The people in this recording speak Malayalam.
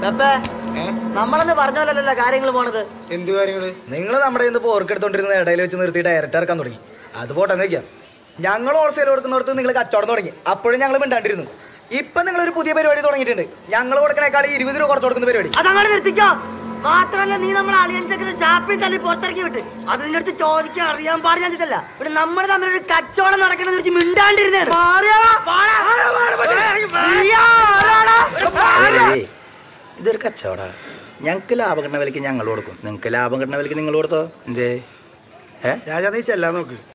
ബെബേ നമ്മളെന്ന് പറഞ്ഞോലല്ലോ കാര്യങ്ങൾ പോണത് എന്ത് കാര്യങ്ങള് നിങ്ങൾ നമ്മുടെ ഇന്ന് പോർക്കെടുത്തോണ്ടിരുന്ന ഇടയിൽ വെച്ച് നിർത്തി ഡയറക്റ്റ് ഇറക്കാൻ തുടങ്ങി അത് പോട്ടെന്ന് വെക്കാം ഞങ്ങൾ ഹോൾസെയിൽ കൊടുക്കുന്നിടത്ത് നിങ്ങൾ കച്ചവടം തുടങ്ങി അപ്പോഴും ഞങ്ങൾ മിണ്ടാണ്ടിരുന്നു ഇപ്പൊ നിങ്ങൾ ഒരു പുതിയ പരിപാടി തുടങ്ങിയിട്ടുണ്ട് ഞങ്ങൾ കൊടുക്കണേക്കാൾ ഇരുപത് രൂപ കുറച്ച് കൊടുക്കുന്ന പരിപാടി അതങ്ങനെ നിർത്തിക്കോ മാത്രല്ല നീ നമ്മൾ അളിയൻചക്കിന് ഷാപ്പിൽ തള്ളി പുറത്തിറക്കി വിട്ട് അത് നിന്റെ അടുത്ത് ചോദിക്കാൻ അറിയാൻ പാടില്ല വെച്ചിട്ടല്ല ഇവിടെ നമ്മൾ തമ്മിൽ ഒരു കച്ചവടം നടക്കണമെന്ന് വെച്ച് മിണ്ടാണ്ടിരുന്നേ ഏയ്, ഇതൊരു കച്ചവട ഞങ്ങൾക്ക് ലാഭം കിട്ടുന്ന വിലക്ക് ഞങ്ങൾ കൊടുക്കും നിങ്ങൾക്ക് ലാഭം കിട്ടുന്ന വിലക്ക് നിങ്ങൾ കൊടുത്തോ എന്തേ ഏ രാജാ നീ ചെല്ലാൻ നോക്ക്